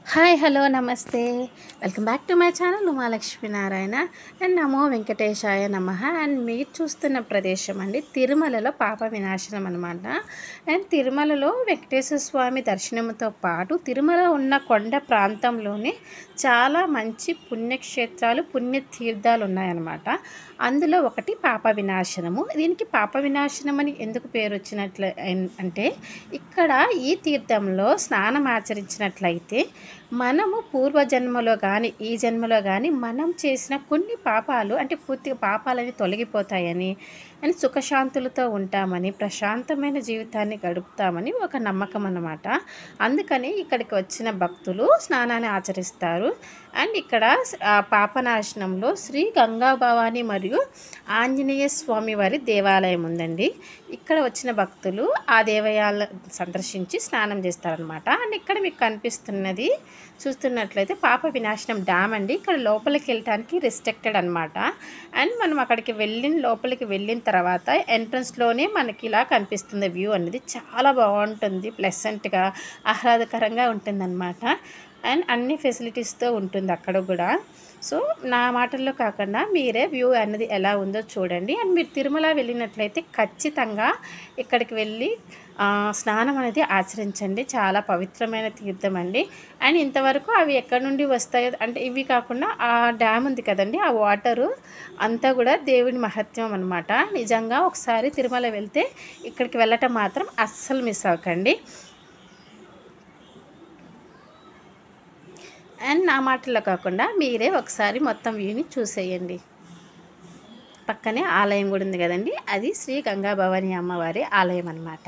hi hello నమస్తే welcome back to my channel Umalakshmi Narayana and నమో వెంకటేశాయ నమ అండ్ మీరు చూస్తున్న ప్రదేశం అండి తిరుమలలో పాప వినాశనం అనమాట అండ్ తిరుమలలో వెంకటేశ్వర స్వామి దర్శనంతో పాటు తిరుమల ఉన్న కొండ ప్రాంతంలోనే చాలా మంచి పుణ్యక్షేత్రాలు పుణ్య తీర్థాలు ఉన్నాయన్నమాట అందులో ఒకటి పాప వినాశనము దీనికి పాప వినాశనం అని ఎందుకు పేరు వచ్చినట్లు అంటే ఇక్కడ ఈ తీర్థంలో స్నానం ఆచరించినట్లయితే మనము పూర్వజన్మలో కానీ ఈ జన్మలో కానీ మనం చేసిన కొన్ని పాపాలు అంటే పూర్తిగా పాపాలని తొలగిపోతాయని అని సుఖశాంతులతో ఉంటామని ప్రశాంతమైన జీవితాన్ని గడుపుతామని ఒక నమ్మకం అన్నమాట అందుకని ఇక్కడికి వచ్చిన భక్తులు స్నానాన్ని ఆచరిస్తారు అండ్ ఇక్కడ ఆ పాపనాశనంలో శ్రీ గంగా భవాని మరియు ఆంజనేయ స్వామి వారి దేవాలయం ఉందండి ఇక్కడ వచ్చిన భక్తులు ఆ దేవాలయాల సందర్శించి స్నానం చేస్తారనమాట అండ్ ఇక్కడ మీకు కనిపిస్తున్నది చూస్తున్నట్లయితే పాప వినాశనం డ్యామ్ అండి ఇక్కడ లోపలికి వెళ్ళటానికి రిస్ట్రిక్టెడ్ అనమాట అండ్ మనం అక్కడికి వెళ్ళిన లోపలికి వెళ్ళిన తర్వాత ఎంట్రన్స్లోనే మనకి ఇలా కనిపిస్తుంది వ్యూ అనేది చాలా బాగుంటుంది ప్లెసెంట్గా ఆహ్లాదకరంగా ఉంటుందన్నమాట అండ్ అన్ని ఫెసిలిటీస్తో ఉంటుంది అక్కడ కూడా సో నా మాటల్లో కాకుండా మీరే వ్యూ అన్నది ఎలా ఉందో చూడండి అండ్ మీరు తిరుమల వెళ్ళినట్లయితే ఖచ్చితంగా ఇక్కడికి వెళ్ళి ఆ, స్నానం అనేది ఆచరించండి చాలా పవిత్రమైన తీర్థం అండి అండ్ ఇంతవరకు అవి ఎక్కడి నుండి వస్తాయో అంటే ఇవి కాకుండా ఆ డ్యామ్ ఉంది కదండి ఆ వాటరు అంతా కూడా దేవుని మహత్యం అనమాట నిజంగా ఒకసారి తిరుమల వెళ్తే ఇక్కడికి వెళ్ళటం మాత్రం అస్సలు మిస్ అవ్వకండి అండ్ నా మాటల్లో కాకుండా మీరే ఒకసారి మొత్తం వ్యూని చూసేయండి పక్కనే ఆలయం కూడా ఉంది కదండి అది శ్రీ గంగా భవాని అమ్మవారి ఆలయం అన్నమాట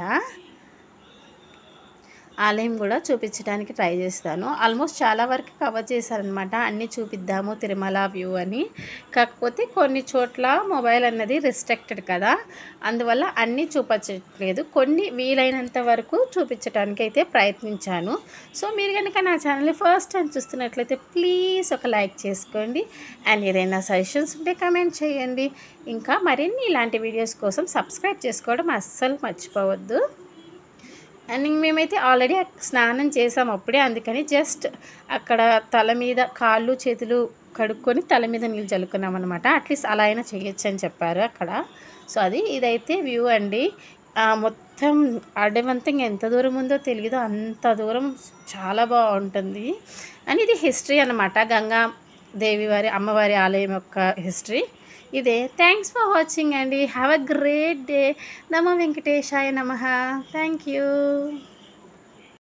ఆలయం కూడా చూపించడానికి ట్రై చేస్తాను ఆల్మోస్ట్ చాలా వరకు కవర్ చేశారనమాట అన్నీ చూపిద్దాము తిరుమల వ్యూ అని కాకపోతే కొన్ని చోట్ల మొబైల్ అన్నది రిస్ట్రిక్టెడ్ కదా అందువల్ల అన్నీ చూపించట్లేదు కొన్ని వీలైనంత వరకు చూపించడానికి అయితే ప్రయత్నించాను సో మీరు కనుక నా ఛానల్ని ఫస్ట్ టైం చూస్తున్నట్లయితే ప్లీజ్ ఒక లైక్ చేసుకోండి అండ్ ఏదైనా సజెషన్స్ ఉంటే కమెంట్ చేయండి ఇంకా మరిన్ని ఇలాంటి వీడియోస్ కోసం సబ్స్క్రైబ్ చేసుకోవడం అస్సలు మర్చిపోవద్దు అండ్ ఇంక మేమైతే ఆల్రెడీ స్నానం చేసాం అప్పుడే అందుకని జస్ట్ అక్కడ తల మీద కాళ్ళు చేతులు కడుక్కొని తల మీద నీళ్ళు చల్లుకున్నాం అనమాట అట్లీస్ట్ అలా అయినా చేయొచ్చు అని చెప్పారు అక్కడ సో అది ఇదైతే వ్యూ అండి ఆ మొత్తం అడవంతం ఎంత దూరం ఉందో తెలియదు అంత దూరం చాలా బాగుంటుంది అండ్ ఇది హిస్టరీ అనమాట గంగా దేవి వారి అమ్మవారి ఆలయం యొక్క హిస్టరీ ఇదే థ్యాంక్స్ ఫర్ వాచింగ్ అండి హ్యావ్ అ గ్రేట్ డే నమ వెంకటేశాయ నమ థ్యాంక్ యూ